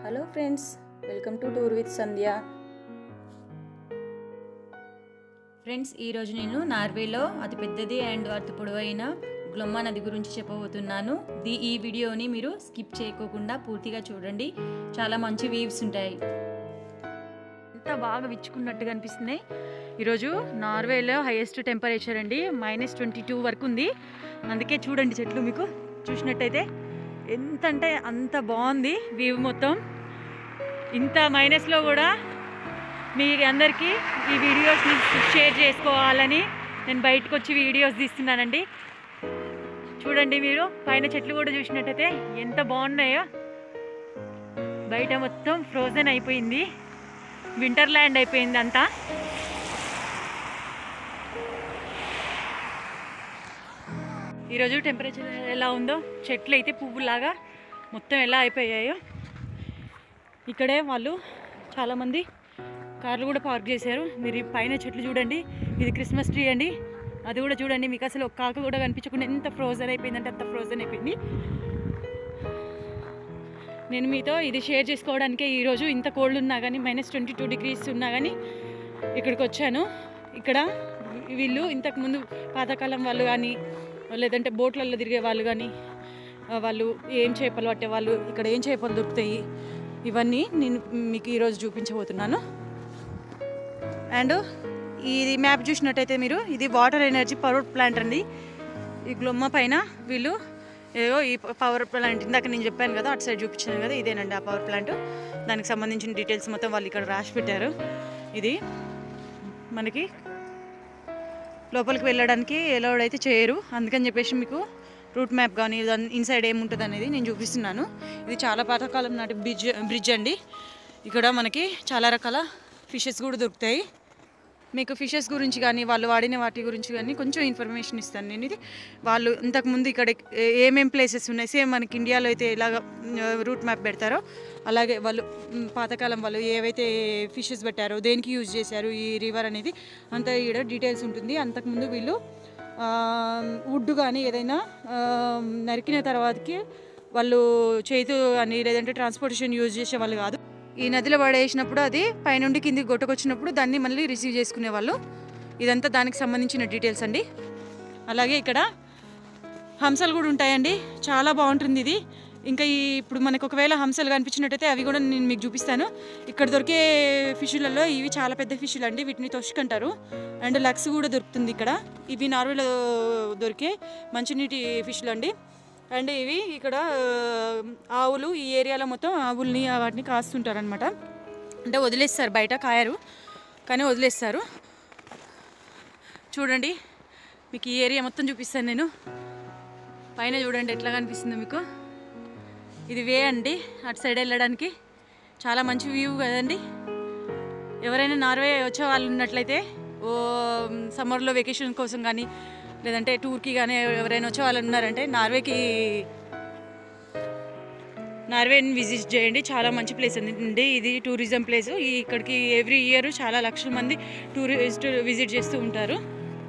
hello friends welcome to tour with Sandhya friends ఈరోజు నేను నార్వేలో అతి పెద్దది అండ్ అతి పొడవైన గ్లొమ్మా నది గురించి చెప్పబోతున్నాను ది ఈ వీడియోని మీరు స్కిప్ చేయకోకుండా పూర్తిగా చూడండి చాలా మంచి వీవ్స్ ఉంటాయి ఎంత బాగా విచ్చుకున్నట్టుగా అనిపిస్తున్నాయి ఈరోజు నార్వేలో హైయెస్ట్ టెంపరేచర్ అండి మైనస్ ట్వంటీ టూ వరకు ఉంది అందుకే చూడండి చెట్లు మీకు చూసినట్టయితే ఎంత అంటే అంత బాగుంది వ్యూ మొత్తం ఇంత మైనస్లో కూడా మీ అందరికీ ఈ వీడియోస్ని షేర్ చేసుకోవాలని నేను బయటకు వచ్చి వీడియోస్ తీస్తున్నానండి చూడండి మీరు పైన చెట్లు కూడా చూసినట్టయితే ఎంత బాగున్నాయో బయట మొత్తం ఫ్రోజన్ అయిపోయింది వింటర్ ల్యాండ్ అయిపోయింది అంతా ఈరోజు టెంపరేచర్ ఎలా ఉందో చెట్లు అయితే పువ్వులాగా మొత్తం ఎలా అయిపోయాయో ఇక్కడే వాళ్ళు చాలామంది కార్లు కూడా పార్క్ చేశారు మీరు ఈ పైన చెట్లు చూడండి ఇది క్రిస్మస్ ట్రీ అండి అది కూడా చూడండి మీకు అసలు ఒక కాక కూడా కనిపించకుండా ఎంత ఫ్రోజన్ అయిపోయిందంటే అంత ఫ్రోజన్ అయిపోయింది నేను మీతో ఇది షేర్ చేసుకోవడానికే ఈరోజు ఇంత కోల్డ్ ఉన్నా కానీ మైనస్ ట్వంటీ టూ డిగ్రీస్ ఉన్నా కానీ ఇక్కడికి వచ్చాను ఇక్కడ వీళ్ళు ఇంతకుముందు పాతకాలం వాళ్ళు కానీ లేదంటే బోట్లలో తిరిగే వాళ్ళు కానీ ఆ, వాళ్ళు ఏం చేపలు పట్టే వాళ్ళు ఇక్కడ ఏం చేపలు దొరుకుతాయి ఇవన్నీ నేను మీకు ఈరోజు చూపించబోతున్నాను అండ్ ఇది మ్యాప్ చూసినట్టయితే మీరు ఇది వాటర్ ఎనర్జీ పవర్ ప్లాంట్ అండి ఈ గ్లొమ్మ పైన వీళ్ళు ఏదో ఈ పవర్ ప్లాంట్ ఇందాక నేను చెప్పాను కదా అటు సైడ్ చూపించాను కదా ఇదేనండి ఆ పవర్ ప్లాంట్ దానికి సంబంధించిన డీటెయిల్స్ మొత్తం వాళ్ళు ఇక్కడ రాసి పెట్టారు ఇది మనకి లోపలికి వెళ్ళడానికి ఎలౌడ్ అయితే చేయరు అందుకని చెప్పేసి మీకు రూట్ మ్యాప్ కానీ ఇన్సైడ్ ఏముంటుంది అనేది నేను చూపిస్తున్నాను ఇది చాలా పాతకాలం నాటి బ్రిడ్జ్ బ్రిడ్జ్ అండి ఇక్కడ మనకి చాలా రకాల ఫిషెస్ కూడా దొరుకుతాయి మీకు ఫిషెస్ గురించి కానీ వాళ్ళు వాడిన వాటి గురించి కానీ కొంచెం ఇన్ఫర్మేషన్ ఇస్తాను నేను ఇది వాళ్ళు ఇంతకుముందు ఇక్కడ ఏ- ఏమేం ప్లేసెస్ ఉన్నాయి సేమ్ మనకి ఇండియాలో అయితే ఇలాగ రూట్ మ్యాప్ పెడతారో అలాగే వాళ్ళు మ్, పాతకాలం వాళ్ళు ఏవైతే ఫిషెస్ పెట్టారో దేనికి యూజ్ చేశారు ఈ రివర్ అనేది అంతా ఇక్కడ డీటెయిల్స్ ఉంటుంది అంతకుముందు వీళ్ళు వుడ్ కానీ ఏదైనా ఆ, నరికిన తర్వాతకి వాళ్ళు చేతు అని లేదంటే ట్రాన్స్పోర్టేషన్ యూజ్ చేసే వాళ్ళు కాదు ఈ నదిలో పడేసినప్పుడు అది పైనుండి కిందికి కొట్టుకొచ్చినప్పుడు దాన్ని మళ్ళీ రిసీవ్ చేసుకునేవాళ్ళు ఇదంతా దానికి సంబంధించిన డీటెయిల్స్ అండి అలాగే ఇక్కడ హంసలు కూడా ఉంటాయండి చాలా బాగుంటుంది ఇది ఇంకా ఈ ఇప్పుడు మనకు ఒకవేళ హంసలు కనిపించినట్టయితే అవి కూడా నేను మీకు చూపిస్తాను ఇక్కడ దొరికే ఫిషులలో ఇవి చాలా పెద్ద ఫిషులు అండి వీటిని తొష్క్ అంటారు అండ్ లక్స్ కూడా దొరుకుతుంది ఇక్కడ ఇవి నార్వేలో దొరికే మంచినీటి ఫిషులు అండి అండ్ ఇవి ఇక్కడ ఆ, ఆవులు ఈ ఏరియాలో మొత్తం ఆవుల్ని వాటిని కాస్తుంటారు అనమాట అంటే వదిలేస్తారు బయట కాయరు కానీ వదిలేస్తారు చూడండి మీకు ఈ ఏరియా మొత్తం చూపిస్తాను నేను పైన చూడండి ఎట్లా కనిపిస్తుందో మీకు ఇది వే అండి అటు సైడ్ వెళ్ళడానికి చాలా మంచి వ్యూ కదండి ఎవరైనా నార్వే వచ్చే వాళ్ళు ఉన్నట్లయితే ఓ సమ్మర్లో వెకేషన్ కోసం కానీ లేదంటే టూర్కి కానీ ఎవరైనా వచ్చే వాళ్ళు ఉన్నారంటే నార్వేకి నార్వేని విజిట్ చేయండి చాలా మంచి ప్లేస్ అండి ఇది టూరిజం ప్లేస్ ఈ ఇక్కడికి ఎవ్రీ ఇయర్ చాలా లక్షల మంది టూరిస్ట్ విజిట్ చేస్తూ ఉంటారు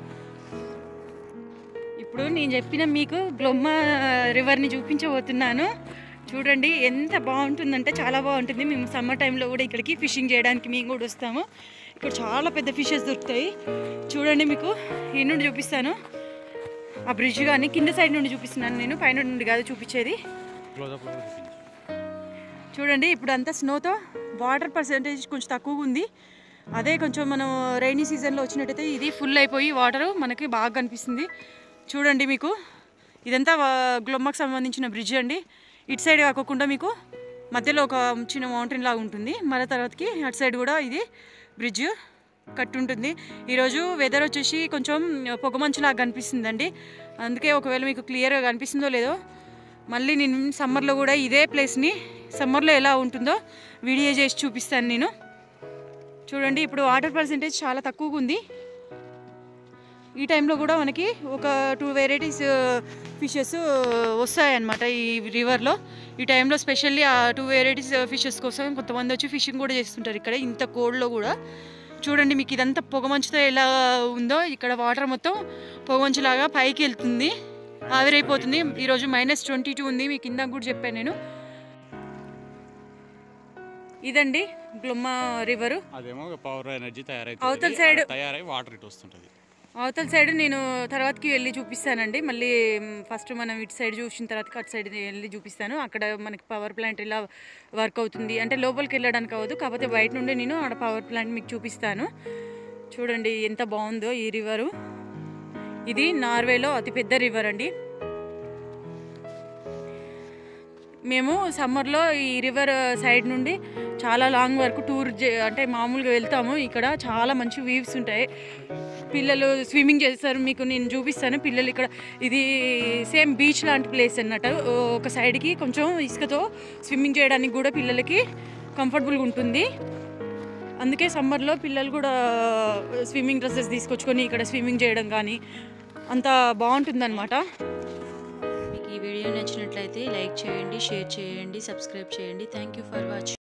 ఇప్పుడు నేను చెప్పిన మీకు గ్లొమ్మ రివర్ని చూపించబోతున్నాను చూడండి ఎంత బాగుంటుందంటే చాలా బాగుంటుంది మేము సమ్మర్ టైంలో కూడా ఇక్కడికి ఫిషింగ్ చేయడానికి మేము కూడా వస్తాము ఇక్కడ చాలా పెద్ద ఫిషెస్ దొరుకుతాయి చూడండి మీకు ఈ నుండి చూపిస్తాను ఆ బ్రిడ్జ్ కానీ కింద సైడ్ నుండి చూపిస్తున్నాను నేను పైన నుండి కాదు చూపించేది క్లోజప్లో కూడా చూపించు చూడండి ఇప్పుడు అంతా స్నోతో వాటర్ పర్సంటేజ్ కొంచెం తక్కువగా ఉంది అదే కొంచెం మనం రైనీ సీజన్లో వచ్చినట్టయితే ఇది ఫుల్ అయిపోయి వాటర్ మనకి బాగా కనిపిస్తుంది చూడండి మీకు ఇదంతా వా- గ్లొమ్మకు సంబంధించిన బ్రిడ్జ్ అండి ఇటు సైడ్ కాకుండా మీకు మధ్యలో ఒక చిన్న మౌంటైన్ లాగా ఉంటుంది మళ్ళీ తర్వాతకి అటు సైడ్ కూడా ఇది బ్రిడ్జ్ కట్టు ఉంటుంది ఈరోజు వెదర్ వచ్చేసి కొంచెం పొగమంచులాగా కనిపిస్తుందండి అందుకే ఒకవేళ మీకు క్లియర్గా కనిపిస్తుందో లేదో మళ్ళీ నేను సమ్మర్లో కూడా ఇదే ప్లేస్ని సమ్మర్లో ఎలా ఉంటుందో వీడియో చేసి చూపిస్తాను నేను చూడండి ఇప్పుడు వాటర్ పర్సంటేజ్ చాలా తక్కువగా ఉంది ఈ టైంలో కూడా మనకి ఒక టూ వెరైటీస్ ఫిషెస్ వస్తాయన్నమాట ఈ రివర్లో ఈ టైంలో స్పెషల్లీ ఆ టూ వెరైటీస్ ఫిషెస్ కోసం కొంతమంది వచ్చి ఫిషింగ్ కూడా చేస్తుంటారు ఇక్కడ ఇంత కోల్డ్లో కూడా చూడండి మీకు ఇదంతా పొగమంచుతో ఎలా ఉందో ఇక్కడ వాటర్ మొత్తం పొగమంచులాగా పైకి వెళ్తుంది ఆవిరైపోతుంది ఈరోజు మైనస్ ట్వంటీ టూ ఉంది మీకు ఇందాక కూడా చెప్పాను నేను ఇదండి గ్లుమ్మ రివరు అదేమో పవర్ ఎనర్జీ అవతల తయారైతే side- తయారై వాటర్ ఇటు వస్తుంటుంది అవతల సైడ్ నేను తర్వాతకి వెళ్ళి చూపిస్తానండి మళ్ళీ ఫస్ట్ మనం ఇటు సైడ్ చూసిన తర్వాత అటు సైడ్ వెళ్ళి చూపిస్తాను అక్కడ మనకి పవర్ ప్లాంట్ ఇలా వర్క్ అవుతుంది అంటే లోపలికి వెళ్ళడానికి అవ్వదు కాకపోతే బయట నుండి నేను ఆడ పవర్ ప్లాంట్ మీకు చూపిస్తాను చూడండి ఎంత బాగుందో ఈ రివరు ఇది నార్వేలో అతిపెద్ద రివర్ అండి మేము సమ్మర్లో ఈ రివర్ సైడ్ నుండి చాలా లాంగ్ వరకు టూర్ చే- అంటే మామూలుగా వెళ్తాము ఇక్కడ చాలా మంచి వీవ్స్ ఉంటాయి పిల్లలు స్విమ్మింగ్ చేస్తారు మీకు నేను చూపిస్తాను పిల్లలు ఇక్కడ ఇది సేమ్ బీచ్ లాంటి ప్లేస్ అన్నట్టు ఒక సైడ్కి కొంచెం ఇసుకతో స్విమ్మింగ్ చేయడానికి కూడా పిల్లలకి కంఫర్టబుల్గా ఉంటుంది అందుకే సమ్మర్లో పిల్లలు కూడా స్విమ్మింగ్ డ్రెస్సెస్ తీసుకొచ్చుకొని ఇక్కడ స్విమ్మింగ్ చేయడం కానీ అంత బాగుంటుందన్నమాట మీకు ఈ వీడియో నచ్చినట్లయితే లైక్ చేయండి షేర్ చేయండి సబ్స్క్రైబ్ చేయండి థ్యాంక్ యూ ఫర్ వాచింగ్